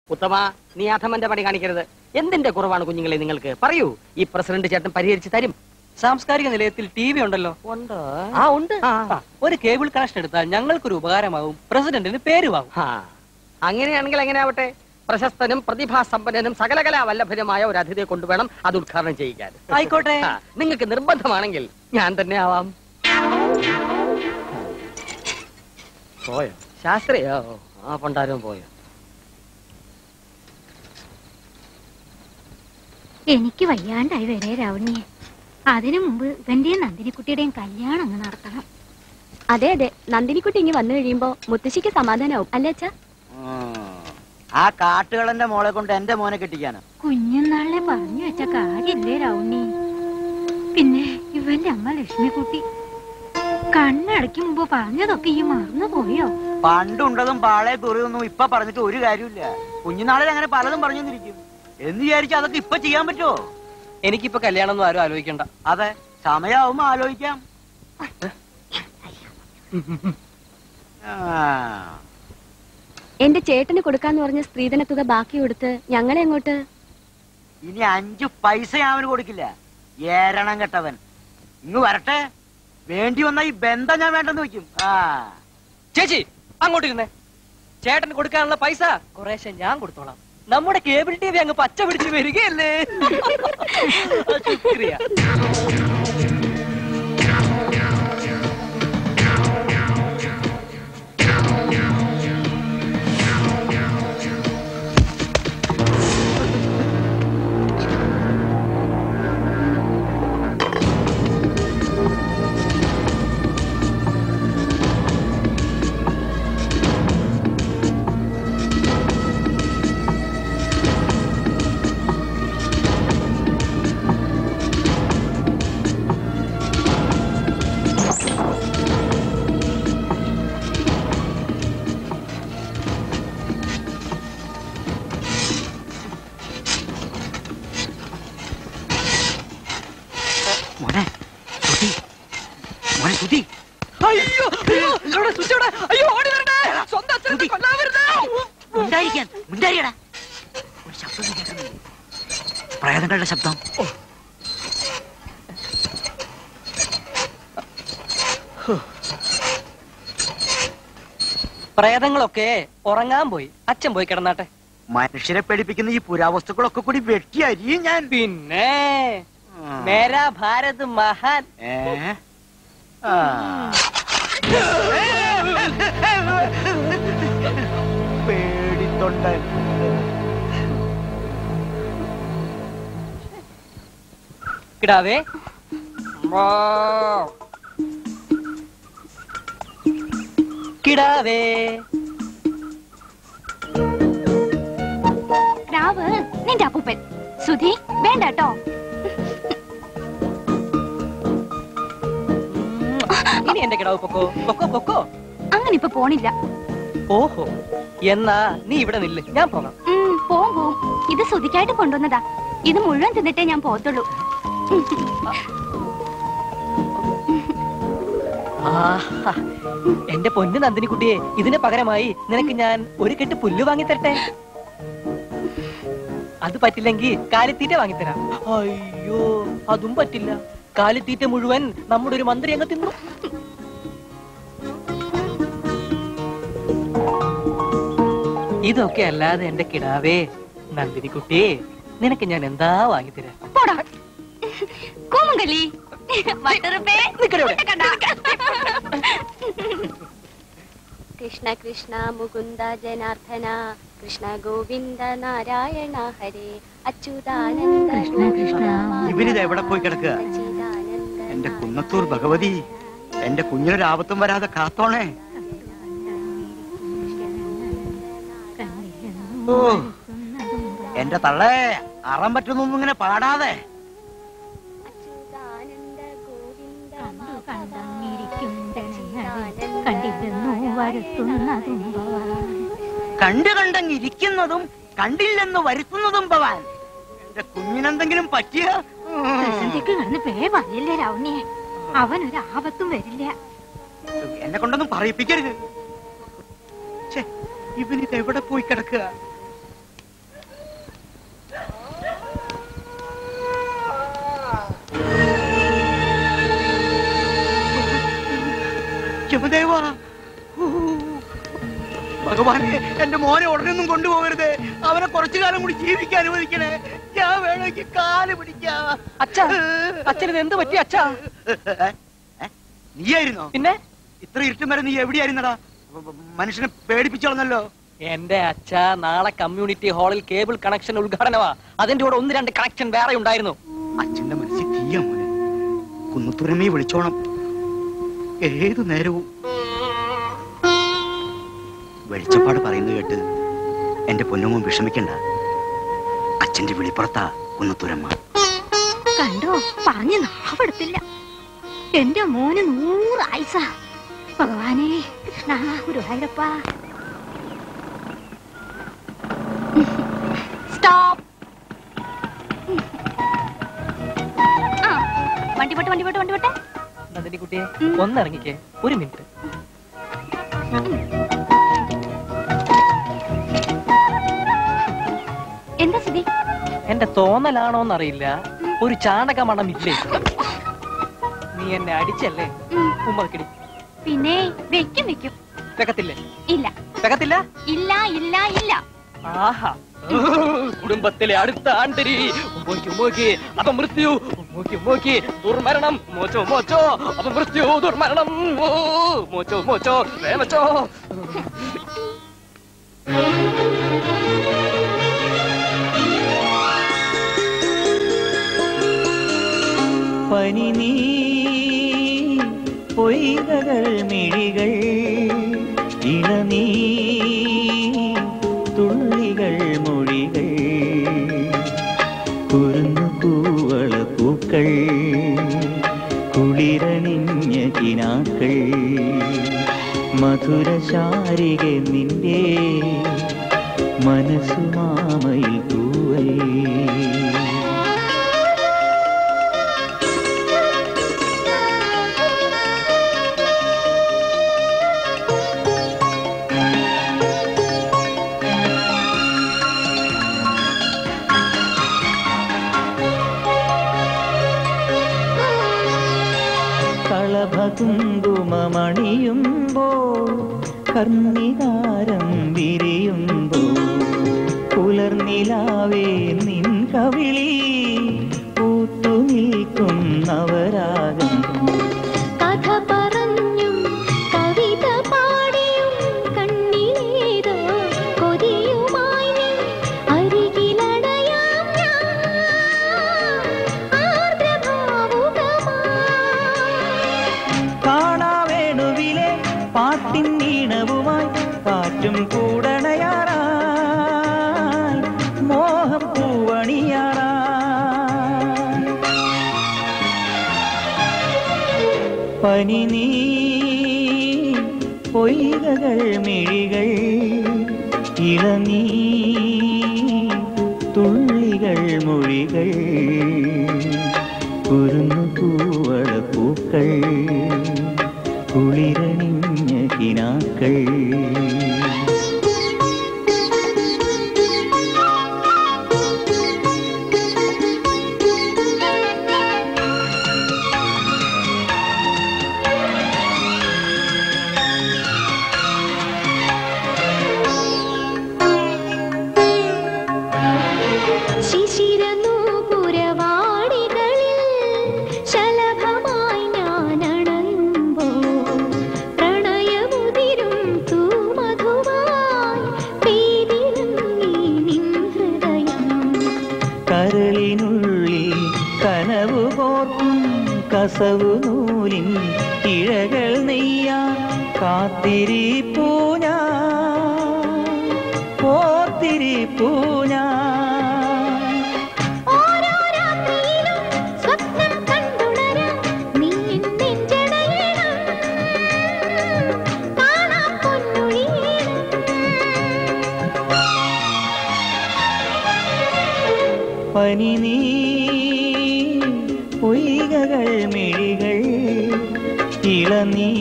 ഉത്തമ നീ അധമന്റെ പണി കാണിക്കരുത് എന്തിന്റെ കുറവാണ് കുഞ്ഞുങ്ങളെ നിങ്ങൾക്ക് പറയൂ ഈ പ്രസിഡന്റ് ചേട്ടൻ പരിഹരിച്ച് തരും സാംസ്കാരിക നിലയത്തിൽ ടി വി ഉണ്ടല്ലോ ഉണ്ടോ ആ ഉണ്ട് ആ. ആ, ഒരു കേബിൾ കണക്ഷൻ എടുത്താൽ ഞങ്ങൾക്കൊരു ഉപകാരമാവും പ്രസിഡന്റിന് പേരുമാവും ആ, അങ്ങനെയാണെങ്കിൽ എങ്ങനെ ആവട്ടെ പ്രശസ്തനും പ്രതിഭാസമ്പന്നനും സകലകലാ വല്ലഭനുമായ ഒരു അതിഥിയെ കൊണ്ടുവേണം അത് ഉദ്ഘാടനം ചെയ്യിക്കാൻ ആയിക്കോട്ടെ. ആ, നിങ്ങൾക്ക് നിർബന്ധമാണെങ്കിൽ ഞാൻ തന്നെ ആവാം പോയോ ശാസ്ത്രിയോ ആ പണ്ടാരും പോയോ എനിക്ക് വയ്യാണ്ടായി വരെ രാവണിയെ അതിനു മുമ്പ് ഇവന്റെയും നന്ദിനിക്കുട്ടിയുടെയും കല്യാണം അങ്ങ് നടത്തണം അതെ അതെ നന്ദിനിക്കുട്ടി ഇങ്ങി വന്നു കഴിയുമ്പോ മുത്തശ്ശിക്ക് സമാധാനാവും അല്ലേ അച്ഛാ ആ കാട്ടുകളന്റെ മോളെ കൊണ്ട് എന്റെ മോനെ കെട്ടിക്കാനോ കുഞ്ഞുനാളിലെ പറഞ്ഞു വെച്ച കാര്യല്ലേ രാവണി പിന്നെ ഇവന്റെ അമ്മ ലക്ഷ്മിക്കുട്ടി കണ്ണടയ്ക്ക് മുമ്പ് പറഞ്ഞതൊക്കെ ഈ മറന്നു പോയോ പണ്ടുണ്ടതും പാളയെ കുറിയൊന്നും ഇപ്പൊ പറഞ്ഞിട്ട് ഒരു കാര്യമില്ല കുഞ്ഞുനാളിൽ അങ്ങനെ പലതും പറഞ്ഞിരിക്കും എന്ന് വിചാരിച്ചു അതൊക്കെ ഇപ്പൊ ചെയ്യാൻ പറ്റുമോ എനിക്കിപ്പോ കല്യാണം ഒന്നും ആരും ആലോചിക്കണ്ട അതെ സമയാവുമ്പോ ആലോചിക്കാം ആ, എന്റെ ചേട്ടന് കൊടുക്കാന്ന് പറഞ്ഞ സ്ത്രീധന തുക ബാക്കി കൊടുത്ത് ഞങ്ങളെ അങ്ങോട്ട് ഇനി അഞ്ചു പൈസ ഞാൻ അവന് കൊടുക്കില്ല ഏരണം കെട്ടവൻ ഇങ്ങ് വരട്ടെ വേണ്ടി വന്ന ഈ ബന്ധം ഞാൻ വേണ്ടെന്ന് വെക്കും ആ ചേച്ചി അങ്ങോട്ടിരുന്നേ ചേട്ടന് കൊടുക്കാനുള്ള പൈസ കുറേശ്ശെ ഞാൻ കൊടുത്തോളാം നമ്മുടെ കേബിൾ ടി വി അങ്ങ് പച്ച പിടിച്ച് വരികയല്ലേ ശുക്രിയ മോനെ സുധി മോനെ സുധി അയ്യോ അയ്യോ ഇവിടെ സ്വിച്ച് ഇവിടെ അയ്യോ ഓടി വരണ്ടേ സ്വന്തം അച്ഛനെ കൊല്ലാൻ വരുന്നേ ഉണ്ടായിരിക്കാൻ ഉണ്ടായിരിക്കടാ ഒരു ശബ്ദം നീ കേൾക്കുന്നില്ലേ? പ്രേതങ്ങളുടെ ശബ്ദം പ്രേതങ്ങളൊക്കെ ഉറങ്ങാൻ പോയി അച്ഛൻ പോയി കിടന്നാട്ടെ മനുഷ്യരെ പേടിപ്പിക്കുന്ന ഈ പുരാവസ്തുക്കളൊക്കെ കൂടി വെട്ടി അരിയും ഞാൻ പിന്നെ മേരാ ഭാരത് മഹാൻ ഏ? ആ. പേടിത്തൊണ്ടൻ കിടാവേ കിടാവേ രാവ് നിന്റെ അപ്പൂപ്പൻ സുധി വേണ്ട കേട്ടോ ഇനി എന്റെ കിടാവ് പൊക്കോ പൊക്കോ പൊക്കോ അങ്ങനെ ഇപ്പൊ പോണില്ല ഓഹോ എന്നാ നീ ഇവിടെ നില്ല് ഞാൻ പോകാം ഉം, പോവും പോവും ഇത് സുധിക്കായിട്ട് കൊണ്ടുവന്നതാ ഇത് മുഴുവൻ തിന്നിട്ടേ ഞാൻ പോകത്തുള്ളൂ ആഹാ. എന്റെ പൊന്നു നന്ദിനി കുട്ടിയെ ഇതിന് പകരമായി നിനക്ക് ഞാൻ ഒരു കെട്ട് പുല്ല് വാങ്ങിത്തരട്ടെ അത് പറ്റില്ലെങ്കിൽ കാലിത്തീറ്റ വാങ്ങിത്തരാം അയ്യോ അതും പറ്റില്ല കാലിത്തീറ്റ മുഴുവൻ നമ്മുടെ ഒരു മന്ത്രി അങ്ങ് തിന്നു ഇതൊക്കെ അല്ലാതെ എന്റെ കിടാവേ നന്ദിനി കുട്ടിയെ നിനക്ക് ഞാൻ എന്താ വാങ്ങിത്തരാം പോടാ കൂമങ്കലി വട്ടറുപ്പേ നിക്കടെ ഇവിടെ. കൃഷ്ണ കൃഷ്ണ മുകുന്ദ ജനാർദ്ദന കൃഷ്ണ ഗോവിന്ദ നാരായണ ഹരേ അച്യുതാനന്ദ കൃഷ്ണ കൃഷ്ണ ഇവനിത് എവിടെ പോയി കിടക്കുക സച്ചിദാനന്ദ എന്റെ കുന്നത്തൂർ ഭഗവതി എന്റെ കുഞ്ഞിനൊരാപത്തും വരാതെ കാത്തോണേ ഓ എന്റെ തള്ളേ അറം പറ്റുന്നൊന്നും ഇങ്ങനെ പാടാതെ അച്യുതാനന്ദ ഗോവിന്ദ കണ്ടു കണ്ടങ്ങിരിക്കും ജനങ്ങളിൽ കണ്ടിരുന്നു വരുത്തുന്നതും ഭവാൻ. കണ്ടു കണ്ടങ്ങിരിക്കുന്നതും കണ്ടില്ലെന്ന് വരുത്തുന്നതും ഭവാൻ എന്റെ കുഞ്ഞിനെന്തെങ്കിലും പറ്റിയ പ്രസന്ധിക്ക് കിടന്ന് പേ പറയല്ലേ രാവണിയെ അവൻ ഒരു ആപത്തും വരില്ല എന്നെ കൊണ്ടൊന്നും പറയിപ്പിക്കരുത് ഛെ, ഇവനിത് എവിടെ പോയി കിടക്കുക ഭഗവാനെ എന്റെ മോനെ ഉടനെയൊന്നും കൊണ്ടുപോകരുത് അവനെ കുറച്ചു കാലം കൂടി ജീവിക്കാൻ അനുവദിക്കണേ ഞാൻ വേണമെങ്കിൽ കാല് പിടിക്കാം അച്ഛാ അച്ഛന് ഇത് എന്ത് പറ്റി അച്ഛാ ഏ? ഏ? നീയായിരുന്നോ പിന്നെ ഇത്ര ഇരുട്ടും വരെ നീ എവിടെയായിരുന്നടാ മനുഷ്യനെ പേടിപ്പിച്ചോളന്നല്ലോ എന്റെ അച്ഛ നാളെ കമ്മ്യൂണിറ്റി ഹാളിൽ കേബിൾ കണക്ഷൻ ഉദ്ഘാടനമാ അതിന്റെ കൂടെ ഒന്ന് രണ്ട് കണക്ഷൻ വേറെ ഉണ്ടായിരുന്നു അച്ഛന്റെ മനസ്സിൽ തീയ മോനെ കുന്നുത്തുരമേ വിളിച്ചോണം ഏതു നേരവും വെളിച്ചപ്പാട് പറയുന്നത് കേട്ട് എന്റെ പൊന്നുമോൻ വിഷമിക്കണ്ട അച്ഛന്റെ വിളിപ്പുറത്താ കുന്നുത്തുരമ്മ കണ്ടോ പറഞ്ഞു നാവെടുത്തില്ല എന്റെ മോന് നൂറ് ആയിസ ഭഗവാനേ കൃഷ്ണ ഗുരുവായൂരപ്പ സ്റ്റോപ്പ് ആ വണ്ടി പോട്ടെ വണ്ടി പോട്ടെ വണ്ടി പോട്ടെ നന്ദിനി കുട്ടിയെ ഒന്നിറങ്ങിക്കേ ഒരു മിനിറ്റ് എന്താ സ്ഥിതി എന്റെ തോന്നലാണോന്നറിയില്ല ഒരു ചാണക മണം ഇല്ലേ നീ എന്നെ അടിച്ചല്ലേ ഉം. ഉമ്മക്കിടി പിന്നെ വെക്കും വെക്കും പെക്കത്തില്ലേ ഇല്ല പെക്കത്തില്ല ഇല്ല ഇല്ല ഇല്ല ആഹാ കുടുംബത്തിലെ അടുത്ത ആണ്ടരി ഉമ്മോക്കി ഉമ്മോക്കി അപ്പൊ മൃത്യു ഉമ്മോക്കി ഉമ്മോക്കി ദുർമരണം മോച്ചോ മോച്ചോ അപ്പൊ മൃത്യു ദുർമരണം ഓ, മോച്ചോ മോച്ചോ വേമച്ചോ പനി നീ പൊയ്കകൾ മിഴികൾ ഇളനീ തുള്ളികൾ മൊഴികൾ കുരുന്നു കൂവള പൂക്കൾ കുളിരണിഞ്ഞ കിനാക്കൾ മധുരശാരിക നിന്റെ മനസ്സുമാമയിൽ തൂവൽ കളഭകുങ്കുമണിയുമ്പോൾ കർണികാരം വിരിയുമ്പോൾ പുലർനിലാവേ നിൻ കവിളി പൂത്തു നിൽക്കും നവരാഗം കഥ പറഞ്ഞും കവിത പാടിയും കണ്ണിലേതോ കൊതിയുമായി നീ അരികിലടയാം ഞാൻ ആർദ്രഭാവുകമായി കാണാവേണുവിലെ പാട്ടിൻ ഈണവുമായി കാറ്റും കൂടണയാറായി മോഹം പൂവണിയാറായി പനി നീ പൊയ്കകൾ മിഴികൾ ഇളനീ തുള്ളികൾ മൊഴികൾ കുരുന്നു പൂവള പൂക്കൾ കുളിരണിഞ്ഞ കിനാക്കൾ ശിശിരനൂപുരവാടികളിൽ ശലഭമായി ഞാൻ അണയുമ്പോൾ പ്രണയമുതിരും തൂമധുവായി പെയ്തിറങ്ങി നിൻ ഹൃദയം കരളിനുള്ളിൽ കനവ് കോർക്കും കസവു നൂലിൻ ഇഴകൾ നെയ്യാൻ കാത്തിരിപ്പൂഞ്ഞ ഓത്തിരിപ്പൂഞ്ഞ ഓരോ രാത്രിയിലും സ്വപ്നം കണ്ടുണരാൻ നീ എൻ നെഞ്ചടയണം കാണാം പൊന്നൊഴിയണം പനി നീ പൊയ്കകൾ മിഴികൾ ഇളനീ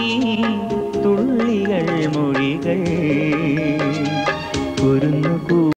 തുള്ളികൾ മൊഴികൾ കുരുന്നു